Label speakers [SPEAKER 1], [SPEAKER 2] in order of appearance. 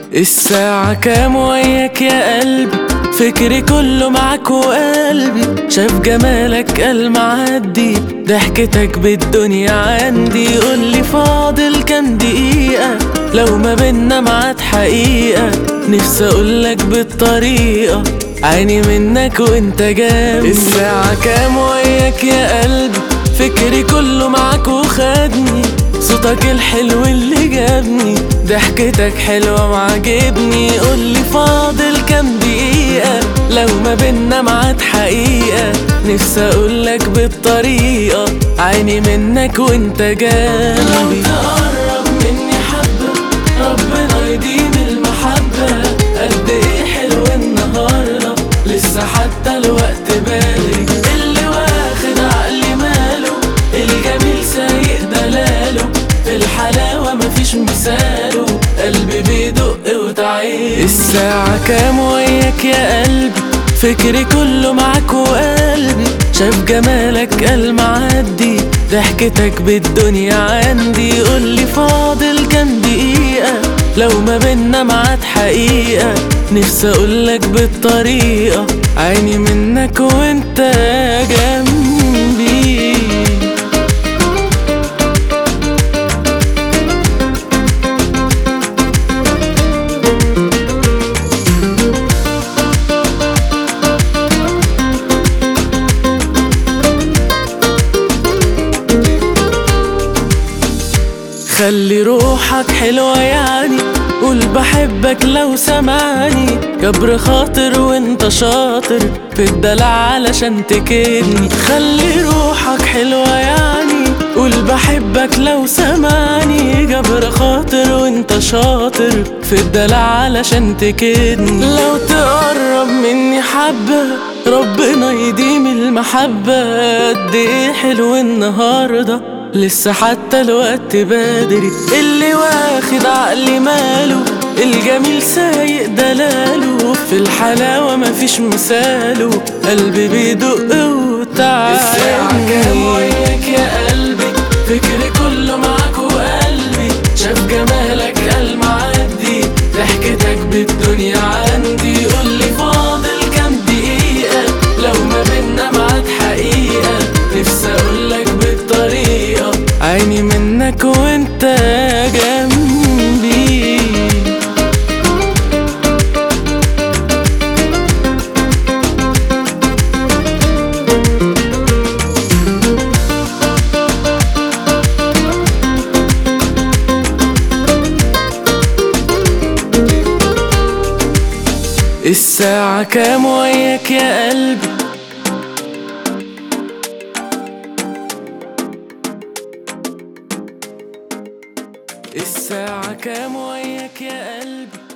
[SPEAKER 1] الساعة كام وياك يا قلبي فكري كله معاك وقلبي شاف جمالك قال معدي ضحكتك بالدنيا عندي قولي فاضل كام دقيقة لو ما بينا معاد حقيقة نفسي اقولك بالطريقة عيني منك وانت جنبي الساعة كام وياك يا قلبي فكري كله معاك وخدني صوتك الحلو اللي جابني ضحكتك حلوة وعجبني قولي فاضل كام دقيقة لو ما بينا معاد حقيقة نفسي اقولك بالطريقة عيني منك وانت جنبي تقرب مني حبة ربنا يديم المحبة قد ايه حلو النهاردة لسه حتى الوقت بدري اللي واخد عقلي ماله الجميل سايق دلاله في الحلاوة مفيش مثاله قلبي بيدق وتعيش الساعة كام وياك يا قلبي فكري كله معاك وقلبي شاف جمالك قال معدي ضحكتك بالدنيا عندي قولي فاضل كام دقيقة لو ما بينا معاد حقيقة نفسي اقولك بالطريقة عيني منك وانت جنبي خلي روحك حلوة يعني قول بحبك لو سمعني جبر خاطر وانت شاطر في الدلع علشان تكدني خلي روحك حلوة يعني قول بحبك لو سمعني جبر خاطر وانت شاطر في الدلع علشان تكدني لو تقرب مني حبة ربنا يديم المحبة قد ايه حلو النهارده لسه حتى الوقت بدري اللي واخد عقلي ماله الجميل سايق دلاله في الحلاوة مفيش مثاله قلبي بيدق وتعالي الساعة كام وياك يا قلبي فكري كله معاك وقلبي شاف جمالك قال معدي ضحكتك بالدنيا عندي قولي فاضل كام دقيقة لو ما بينا معاد حقيقة نفسي اقولك بالطريقة عيني منك وانت جنبي الساعة كام وياك يا قلبي الساعة كام وياك يا قلبي